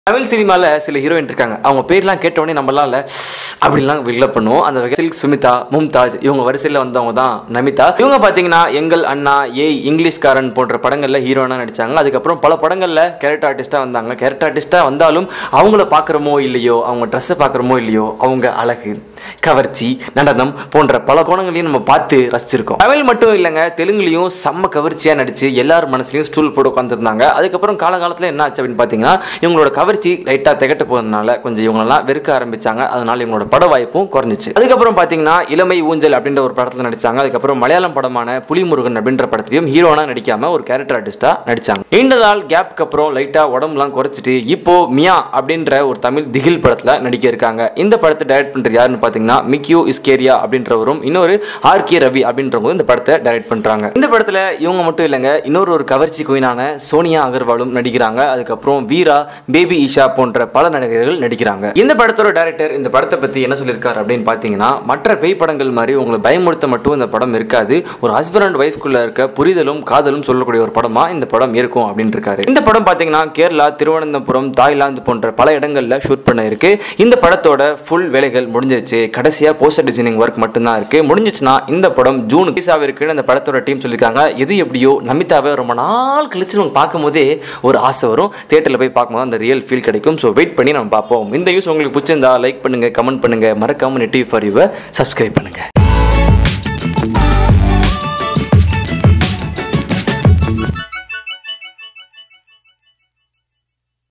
தமிழ் சினிமாவில் சில ஹீரோயின் இருக்காங்க அவங்க பேர்லாம் கேட்ட உடனே நம்மளாம் இல்லை அப்படிலாம் வெளில பண்ணுவோம் அந்த வகை சில்க் சுமிதா மும்தாஜ் இவங்க வரிசையில் வந்தவங்க தான் நமிதா இவங்க பார்த்தீங்கன்னா எங்கள் அண்ணா ஏய் இங்கிலீஷ்காரன் போன்ற படங்களில் ஹீரோனாக நடித்தாங்க அதுக்கப்புறம் பல படங்களில் கேரக்டர் ஆர்டிஸ்ட்டாக வந்தாங்க கேரக்டர் ஆர்டிஸ்ட்டாக வந்தாலும் அவங்கள பார்க்குறோமோ இல்லையோ அவங்க ட்ரெஸ்ஸை பார்க்குறோமோ இல்லையோ அவங்க அழகு கவர்ச்சி நடனம் போன்ற பல கோணங்களையும் நம்ம பார்த்து ரசிச்சிருக்கோம் தமிழ் மட்டும் இல்லைங்க தெலுங்குலையும் செம்ம கவர்ச்சியாக நடிச்சு எல்லார் மனசுலையும் ஸ்டூல் போட்டு உட்காந்துருந்தாங்க அதுக்கப்புறம் காலகாலத்தில் என்ன ஆச்சு அப்படின்னு பார்த்தீங்கன்னா இவங்களோட கவர்ச்சி லைட்டாக திகட்ட போகிறதுனால கொஞ்சம் இவங்களெல்லாம் வெறுக்க ஆரம்பிச்சாங்க அதனால இவங்களோட பட வாய்ப்பும் குறைஞ்சிச்சு அதுக்கப்புறம் பார்த்தீங்கன்னா இளமை ஊஞ்சல் அப்படின்ற ஒரு படத்தில் நடிச்சாங்க அதுக்கப்புறம் மலையாளம் படமான புலிமுருகன் அப்படின்ற படத்திலையும் ஹீரோனா நடிக்காம ஒரு கேரக்டர் ஆர்டிஸ்டா நடிச்சாங்க நீண்ட நாள் கேப்க்கு அப்புறம் லைட்டா உடம்புலாம் குறைச்சிட்டு இப்போ மியா அப்படின்ற ஒரு தமிழ் திகில் படத்துல நடிக்க இருக்காங்க இந்த படத்தை டைரக்ட் பண்றது யாருன்னு பாத்தீங்கன்னா மிக்யூ இஸ்கேரியா அப்படின்றவரும் இன்னொரு ஆர் கே ரவி அப்படின்றவங்க இந்த படத்தை டைரக்ட் பண்றாங்க இந்த படத்துல இவங்க மட்டும் இல்லைங்க இன்னொரு ஒரு கவர்ச்சி குயினான சோனியா அகர்வாலும் நடிக்கிறாங்க அதுக்கப்புறம் வீரா பேபி ஈஷா போன்ற பல நடிகர்கள் நடிக்கிறாங்க இந்த படத்தோட டைரக்டர் இந்த படத்தை பத்தி என்ன சொல்லியிருக்காரு அப்படின்னு பார்த்தீங்கன்னா மற்ற பேய் படங்கள் மாதிரி உங்களை பயமுறுத்த மட்டும் இந்த படம் இருக்காது ஒரு ஹஸ்பண்ட் அண்ட் ஒய்ஃப்குள்ள இருக்க புரிதலும் காதலும் சொல்லக்கூடிய ஒரு படமா இந்த படம் இருக்கும் அப்படின்னு இருக்காரு இந்த படம் பார்த்தீங்கன்னா கேரளா திருவனந்தபுரம் தாய்லாந்து போன்ற பல இடங்கள்ல ஷூட் பண்ண இருக்கு இந்த படத்தோட ஃபுல் வேலைகள் முடிஞ்சிருச்சு கடைசியா போஸ்டர் டிசைனிங் ஒர்க் மட்டும்தான் இருக்கு முடிஞ்சிச்சுன்னா இந்த படம் ஜூன் ரிலீஸாக இருக்குன்னு அந்த படத்தோட டீம் சொல்லியிருக்காங்க எது எப்படியோ நமிதாவை ரொம்ப நாள் கழிச்சு நம்ம பார்க்கும்போதே ஒரு ஆசை வரும் தேட்டரில் போய் பார்க்கும்போது அந்த ரியல் ஃபீல் கிடைக்கும் ஸோ வெயிட் பண்ணி நம்ம பார்ப்போம் இந்த நியூஸ் உங்களுக்கு பிடிச்சிருந்தா லைக் பண்ணுங்க கமெண்ட் பண்ணுங்க மறக்காம நெட்டிவ் ஃபார் யூவை சப்ஸ்கிரைப் பண்ணுங்க